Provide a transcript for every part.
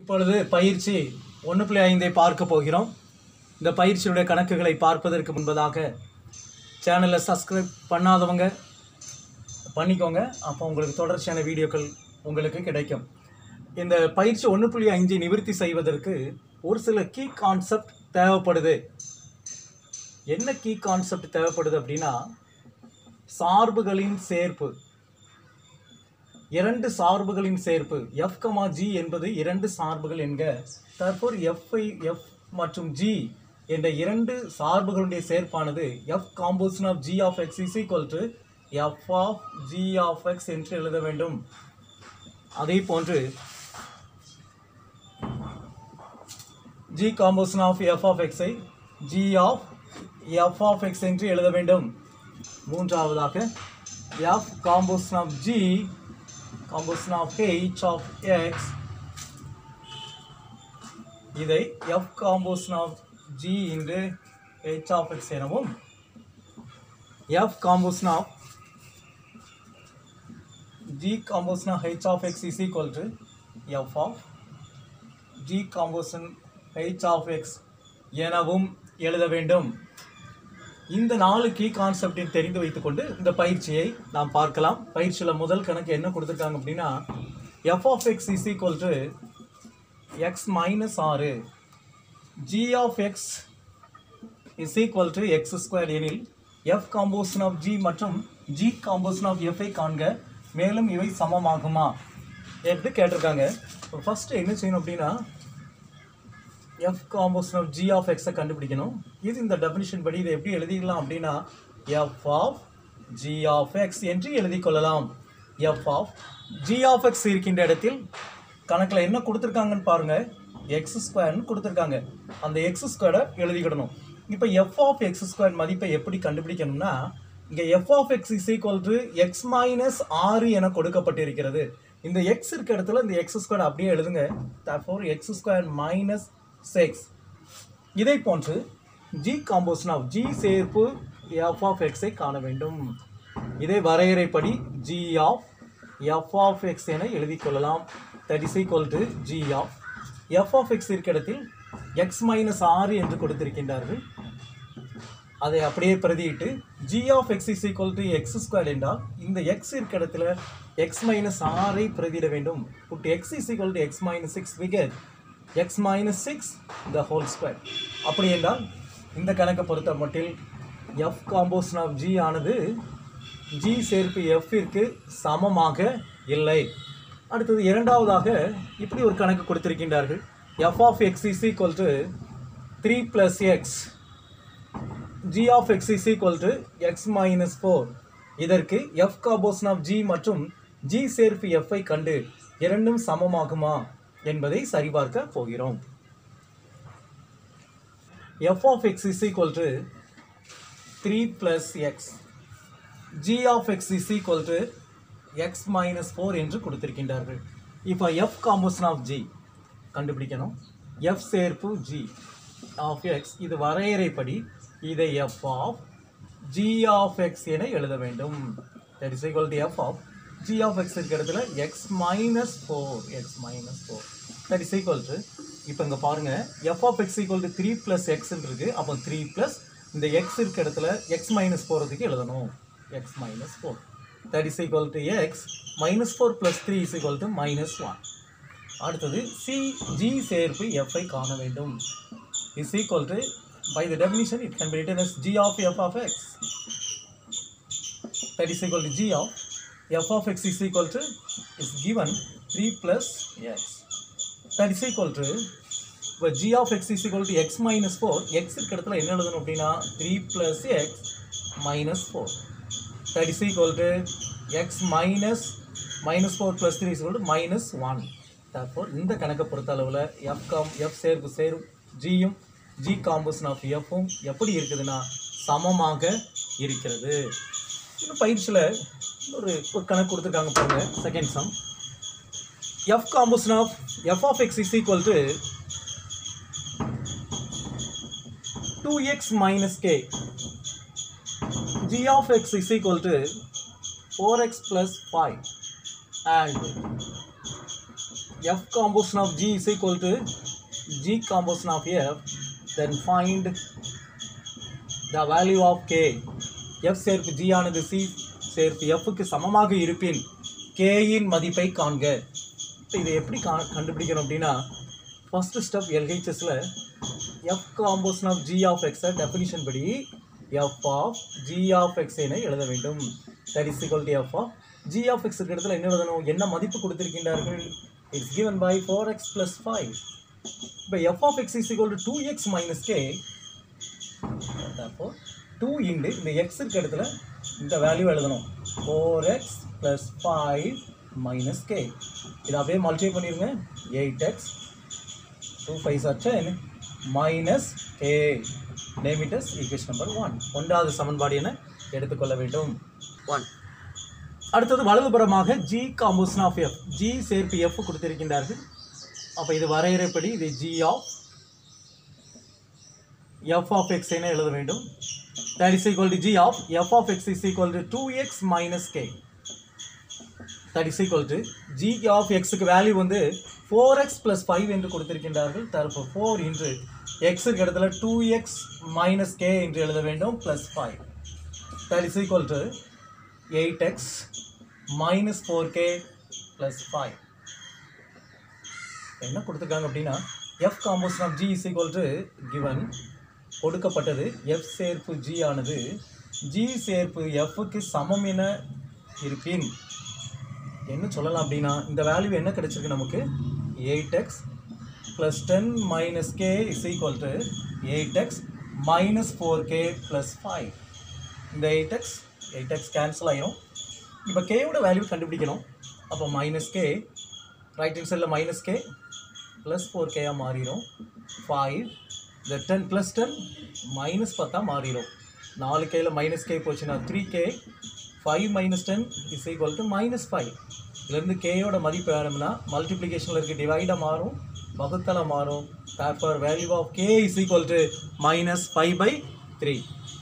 இப்பொழுது பயிற்சி ஒன்று புள்ளி ஐந்தை பார்க்க போகிறோம் இந்த பயிற்சியுடைய கணக்குகளை பார்ப்பதற்கு முன்பதாக சேனலை சப்ஸ்கிரைப் பண்ணாதவங்க பண்ணிக்கோங்க அப்போ உங்களுக்கு தொடர்ச்சியான வீடியோக்கள் உங்களுக்கு கிடைக்கும் இந்த பயிற்சி ஒன்று புள்ளி ஐந்தை நிவர்த்தி செய்வதற்கு ஒரு சில கீ கான்செப்ட் தேவைப்படுது என்ன கீ கான்செப்ட் தேவைப்படுது அப்படின்னா சார்புகளின் சேர்ப்பு இரண்டு சார்புகளின் சேர்ப்பு எஃப் கமா ஜி என்பது இரண்டு சார்புகள் என்க தற்போது எஃப்ஐ எஃப் மற்றும் ஜி என்ற இரண்டு சார்புகளுடைய சேர்ப்பானது f composition of g of x is equal to f of g of x என்று எழுத வேண்டும் அதே போன்று g composition of f of எக்ஸை g of f of x என்று எழுத வேண்டும் மூன்றாவதாக f composition of g composition of h of x இதை f காம்போசிஷன் ஆஃப் g இன்று h ஆஃப் x எனவும் f composition of g composition of h of x is equal to f of g composition h of x எனவும் எழுத வேண்டும் இந்த நாலு key கான்செப்டை தெரிந்து வைத்துக்கொண்டு இந்த பயிற்சியை நாம் பார்க்கலாம் பயிற்சியில் முதல் கணக்கு என்ன கொடுத்துருக்காங்க அப்படின்னா f of x is equal to x minus ஆறு g of x is equal to x square எனில் எஃப் காம்போசிஷன் ஆஃப் ஜி மற்றும் ஜி காம்போசிஷன் ஆஃப் எஃப்ஐ காண்க மேலும் இவை சமமாகுமா என்று கேட்டிருக்காங்க ஃபர்ஸ்ட் என்ன செய்யணும் அப்படின்னா f composition of g of எக்ஸை கண்டுபிடிக்கணும் இது இந்த டெஃபினிஷன் படி இதை எப்படி எழுதிக்கலாம் அப்படின்னா f of g of x என்று எழுதிக் கொள்ளலாம் f of g of x இருக்கின்ற இடத்தில் கணக்கில் என்ன கொடுத்துருக்காங்கன்னு பாருங்க எக்ஸ் ஸ்கொயர்னு கொடுத்துருக்காங்க அந்த எக்ஸ் ஸ்கொயரை எழுதிக்கிடணும் இப்போ எஃப் ஆஃப் எக்ஸ் ஸ்கொயர் மதிப்பை எப்படி கண்டுபிடிக்கணும்னா இங்கே f of x is equal to x minus ஆறு என கொடுக்கப்பட்டிருக்கிறது இந்த எக்ஸ் இருக்க இடத்துல இந்த எக்ஸ் ஸ்கொயர் அப்படியே எழுதுங்க தற்போர் எக்ஸ் ஸ்கொயர் மைனஸ் சிக்ஸ் இதை போன்று ஜி காம்போசிஷன் ஆஃப் ஜி சேர்ப்பு எஃப் ஆஃப் எக்ஸை காண வேண்டும் இதை வரையறைப்படி g of f of x என எழுதிக் கொள்ளலாம் that is equal to g of f of x இருக்க இடத்தில் எக்ஸ் மைனஸ் ஆறு என்று கொடுத்திருக்கின்றார்கள் அதை அப்படியே பிரதியிட்டு g of x is equal to x square என்றால் இந்த எக்ஸ் இருக்க இடத்துல எக்ஸ் மைனஸ் ஆறை பிரதியிட வேண்டும் put x is equal to x minus six wicket x minus six the whole square அப்படி என்றால் இந்த கணக்கை பொறுத்த மட்டில் எஃப் காம்போசிஷன் ஆஃப் ஜி ஆனது ஜி சேர்ப்பு எஃப்பிற்கு சமமாக இல்லை அடுத்தது இரண்டாவதாக இப்படி ஒரு கணக்கு கொடுத்திருக்கின்றார்கள் f of x is equal to three plus x g of x is equal to x minus four இதற்கு எஃப் காம்போசிஷன் ஆஃப் ஜி மற்றும் ஜி சேர்ப்பு எஃப்ஐ கண்டு இரண்டும் சமமாகுமா என்பதை சரிபார்க்க போகிறோம் f of x is equal to three plus x g of x is equal to x minus four என்று கொடுத்திருக்கின்றார்கள் இப்போ எஃப் காம்போசிஷன் ஆஃப் ஜி கண்டுபிடிக்கணும் எஃப் சேர்ப்பு ஜி ஆஃப் எக்ஸ் இது வரையறைப்படி இதை f of g of x என எழுத வேண்டும் that is equal to f of g of x இருக்கிற இடத்துல x minus four x minus four that is equal to இப்போ இங்கே பாருங்கள் F of x equal to three plus எக்ஸ்ன்னு இருக்கு அப்போ த்ரீ ப்ளஸ் இந்த எக்ஸ் இருக்க இடத்துல எக்ஸ் மைனஸ் ஃபோரதுக்கு எழுதணும் x minus four that is equal to x minus four plus three is equal to minus one அடுத்தது சி ஜி சேர்ப்பு எஃப்ஐ காண வேண்டும் is equal to by the definition it can be written as g of f of x that is equal to g of f of x is equal to is given 3 plus x that is equal to இப்போ g of x is equal to x minus 4 x இருக்க இடத்துல என்ன எழுதணும் அப்படின்னா 3 plus x minus 4 that is equal to x minus minus 4 plus 3 is equal to minus 1 therefore இந்த கணக்கை பொறுத்த அளவில் f காம் f சேர்ப்பு சேரும் ஜியும் ஜி காம்போசிஷன் ஆஃப் எஃப்பும் எப்படி இருக்குதுன்னா சமமாக இருக்கிறது இந்த பயிற்சியில் ஒரு ஒரு கணக்கு கொடுத்துருக்காங்க பாருங்க second sum f composition of f of x is equal to two x minus k g of x is equal to four x plus five and f composition of g is equal to g composition of f then find the value of k f சேர்ப்பு g ஆனது c சேர்ப்பு f க்கு சமமாக இருப்பின் k இன் மதிப்பை காண்க இப்போ இதை எப்படி கா கண்டுபிடிக்கணும் அப்படின்னா ஃபர்ஸ்ட் ஸ்டெப் எல்ஹெச்எஸில் f composition of g of எக்ஸை டெஃபினிஷன் படி f of g of x என எழுத வேண்டும் that is equal to f of g of x இடத்துல என்ன எழுதணும் என்ன மதிப்பு கொடுத்திருக்கின்றார்கள் it's given by four x plus five இப்போ f of x is equal to two x minus k therefore two into இந்த எக்ஸ் இருக்க இடத்துல இந்த வேல்யூ எழுதணும் four x plus five minus k இதை அப்படியே மல்டிப்ளை பண்ணிடுங்க eight x two five or ten minus k name it as equation number one ஒன்றாவது சமன்பாடு என எடுத்துக்கொள்ள வேண்டும் ஒன் அடுத்தது வலதுபுறமாக g composition of f g சேர்ப்பு எஃப் கொடுத்திருக்கின்றார்கள் அப்போ இது வரையறைப்படி இது g of f of x என எழுத வேண்டும் that is equal to g of f of x is equal to two x minus k that is equal to g of எக்ஸுக்கு வேல்யூ வந்து ஃபோர் எக்ஸ் ப்ளஸ் ஃபைவ் என்று கொடுத்திருக்கின்றார்கள் தரப்பு four இன்று எக்ஸுக்கு இடத்துல டூ எக்ஸ் மைனஸ் கே என்று எழுத வேண்டும் plus five that is equal to eight x minus four k plus five என்ன கொடுத்துருக்காங்க அப்படின்னா f composition of g is equal to given கொடுக்கப்பட்டது எஃப் சேர்ப்பு ஜி ஆனது ஜி சேர்ப்பு எஃப்க்கு சமம் என இருப்பின் என்ன சொல்லலாம் அப்படின்னா இந்த வேல்யூ என்ன கிடைச்சிருக்கு நமக்கு eight x plus ten minus k is equal to eight x minus four k plus five இந்த eight x eight x cancel ஆயிரும் இப்போ கேயோட வேல்யூ கண்டுபிடிக்கணும் அப்போ மைனஸ் கே ரைட் ஹேண்ட் சைடில் மைனஸ் கே ப்ளஸ் ஃபோர் கேயாக மாறிடும் ஃபைவ் இந்த டென் ப்ளஸ் டென் மைனஸ் பத்தா மாறிடும் நாலு கேல மைனஸ் கே போச்சுன்னா three k five minus ten is equal to minus five இதுலேருந்து கேயோட மதிப்பு வேணும்னா மல்டிப்ளிகேஷனில் இருக்க டிவைடாக மாறும் வகுத்தல மாறும் therefore value of k is equal to minus five by three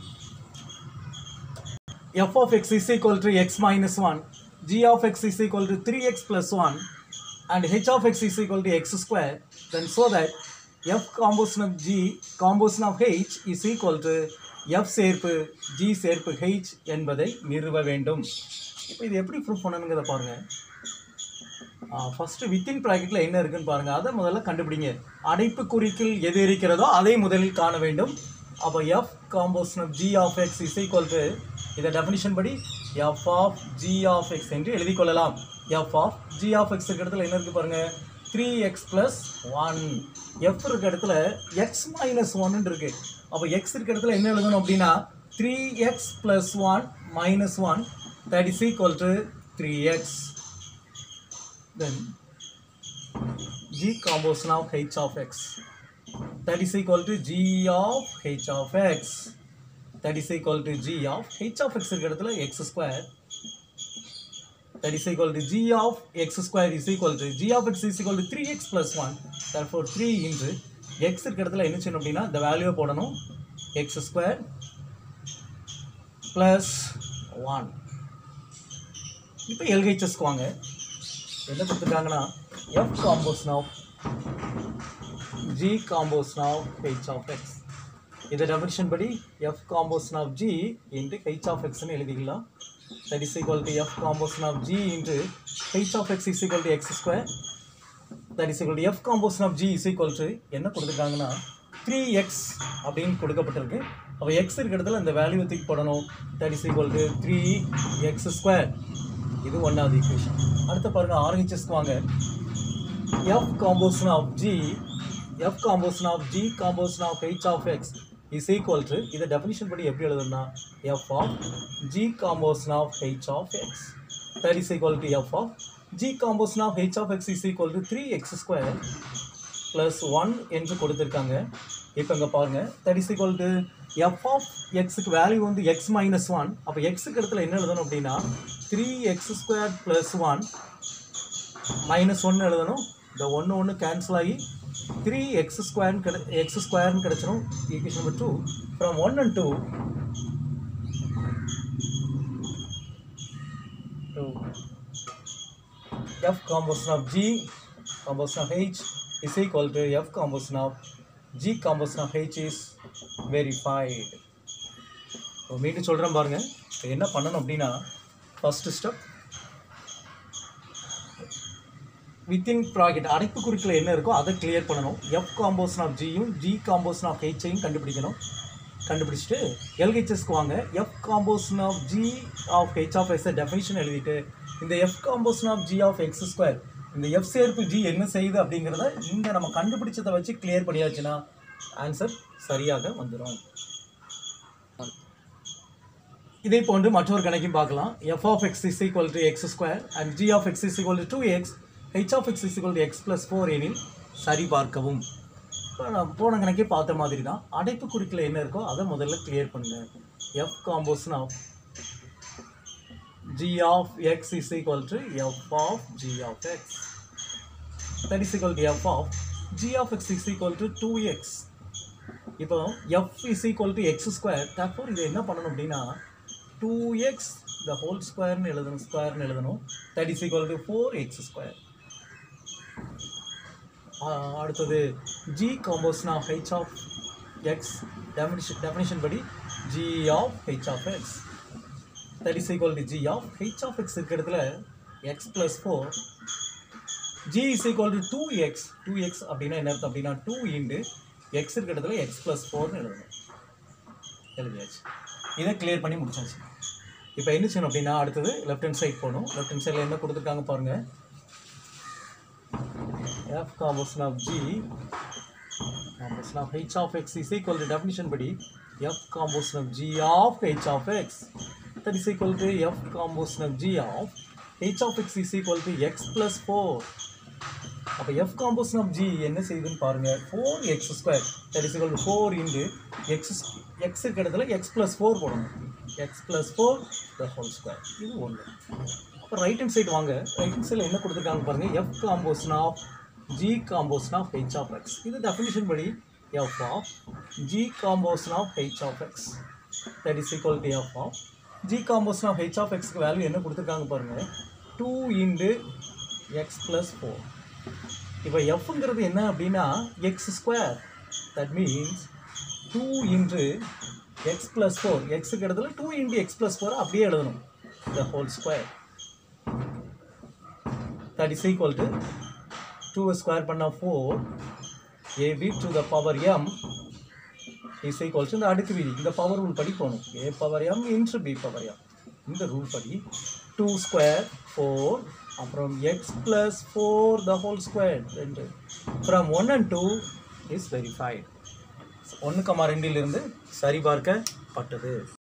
f of x is equal to x minus 1, g of x is equal to 3x plus 1, and h of x is equal to x square, then so that f composition of g, composition of h is equal to f சேர்ப்பு g சேர்ப்பு h என்பதை நிறுவ வேண்டும் இப்போ இது எப்படி proof பண்ணணுங்கிறத பாருங்க first within ப்ராக்கெட்டில் என்ன இருக்குன்னு பாருங்க அதை முதல்ல கண்டுபிடிங்க அடைப்பு குறிக்கில் எது இருக்கிறதோ அதை முதலில் காண வேண்டும் அப்போ f composition of g of x is equal to இதை டெஃபினிஷன் படி f of g of x என்று எழுதிக் கொள்ளலாம் f of g of x இருக்க இடத்துல என்ன இருக்கு பாருங்க three x plus one f இருக்க இடத்துல எக்ஸ் மைனஸ் ஒன்னு இருக்கு அப்போ எக்ஸ் இருக்க இடத்துல என்ன எழுதணும் அப்படின்னா three x plus one minus one that is equal to three x then g composition of h of x that is equal to g of h of x that is equal to g of h of x இருக்கிற இடத்துல x square that is equal to g of x square is equal to g of x is equal to 3x plus 1 therefore 3 into x இருக்கிற இடத்துல என்ன செய்யணும் அப்படின்னா இந்த வேல்யூவை போடணும் x square plus 1 இப்போ எல்ஹெச்எஸ்க்கு வாங்க என்ன கொடுத்துருக்காங்கன்னா f composition of g composition of h of x இதை டெஃபினிஷன் படி f composition of g into h of எக்ஸ்னு எழுதிக்கலாம் that is equal to f composition of g into h of x is equal to x square that is equal to f composition of g is equal to என்ன கொடுத்துருக்காங்கன்னா three X அப்படின்னு கொடுக்கப்பட்டிருக்கு அப்போ X இருக்க இடத்துல இந்த value தூக்கி போடணும் that is equal to three x square இது ஒன்றாவது ஈக்குவேஷன் அடுத்து பாருங்க ஆர்ஹெச்எஸ்க்கு வாங்க f composition of g f composition of g composition of h of x is equal to இதை டெஃபினிஷன் படி எப்படி எழுதுனா f of g composition of h of x that is equal to f of g composition of h of x is equal to three x square plus one என்று கொடுத்துருக்காங்க இப்போ இங்கே பாருங்கள் that is equal to f of எக்ஸுக்கு value வந்து x minus one அப்போ எக்ஸுக்கு இடத்துல என்ன எழுதணும் அப்படின்னா three x square plus one minus ஒன்று எழுதணும் இந்த ஒன்று ஒன்று கேன்சல் ஆகி த்ரீ எக்ஸ் ஸ்கொயர்னு கிடை எக்ஸ் ஸ்கொயர்னு கிடச்சிரும் equation number two from one and two two f composition of g composition of H is equal to F composition of G composition of H is verified. இப்போ மீண்டும் சொல்கிறேன் பாருங்க இப்போ என்ன பண்ணணும் அப்படின்னா ஃபர்ஸ்ட் ஸ்டெப் வித்தின் ப்ராக்கெட் அடைப்புக்குறிக்குள்ள என்ன இருக்கோ அதை கிளியர் பண்ணணும் எஃப் காம்போசன் ஆஃப் ஜியும் ஜி காம்போசன் ஆஃப் ஹெச்சையும் கண்டுபிடிக்கணும் கண்டுபிடிச்சிட்டு எல்ஹெச்எஸ்க்கு வாங்க f composition of g of h of x definition எழுதிட்டு இந்த f composition of g of x square இந்த எஃப் சேர்ப்பு ஜி என்ன செய்யுது அப்படிங்கிறத இங்கே நம்ம கண்டுபிடிச்சதை வச்சு கிளியர் பண்ணியாச்சுன்னா ஆன்சர் சரியாக வந்துடும் இதே போன்று மற்றொரு கணக்கையும் பார்க்கலாம் f of x is equal to x square and g of x is equal to two x h of x is equal to x plus four எனில் சரி பார்க்கவும் இப்போ நான் போன கணக்கே பார்த்த மாதிரி தான் அடைப்பு குறிக்கில் என்ன இருக்கோ அதை முதல்ல கிளியர் பண்ணுங்க f composition of g of x is equal to f of g of x that is equal to f of g of x is equal to 2x இப்போ f is equal to x square therefore இதை என்ன பண்ணணும் அப்படின்னா 2x the whole squareனு எழுதணும் ஸ்கொயர்னு எழுதணும் that is equal to 4x square ஆஹ் அடுத்தது g composition of h of x definition definition படி g of h of x that is equal to g of h of x இருக்க இடத்துல x plus 4 g is equal to 2x 2x அப்படின்னா என்ன அர்த்தம் அப்படின்னா 2 into x இருக்க இடத்துல x plus 4 எழுதணும் எழுதியாச்சு இதை கிளியர் பண்ணி முடிச்சாச்சு இப்போ என்ன செய்யணும் அப்படின்னா அடுத்தது லெஃப்ட் ஹேண்ட் சைட் போகணும் லெஃப்ட் ஹேண்ட் சைடில் என்ன கொடுத்துருக்காங்க பாருங்க f composition of g composition of h of x is equal to definition படி f composition of g of h of x that is equal to f composition of g of h of x is equal to x plus 4 அப்போ f composition of g என்ன செய்யுதுன்னு பாருங்க 4x square that is equal to 4 into x x இருக்க இடத்துல x plus 4 போடணும் x plus 4 the whole square இது ஒன்று அப்போ ரைட் ஹேண்ட் சைடு வாங்க ரைட் ஹேண்ட் சைடில் என்ன கொடுத்துருக்காங்க பாருங்க f composition of g composition of h of x இது டெஃபினிஷன் படி f of g composition of h of x that is equal to f of g composition of h of x க்கு value என்ன கொடுத்துருக்காங்க பாருங்க 2 into x plus 4 இப்போ எஃப்ங்கிறது என்ன அப்படின்னா x square that means two into x plus four எக்ஸுக்கு இடத்துல two into x plus four அப்படியே எழுதணும் the whole square that is equal to two square பண்ணால் four a b to the power m is equal to இந்த அடுக்கு விதி இந்த power rule படி போகணும் a power m into b power m இந்த ரூல் படி டூ ஸ்கொயர் ஃபோர் அப்புறம் x plus four the whole square ரெண்டு from one and two is verified ஒன்று கமா ரெண்டிலிருந்து சரிபார்க்கப்பட்டது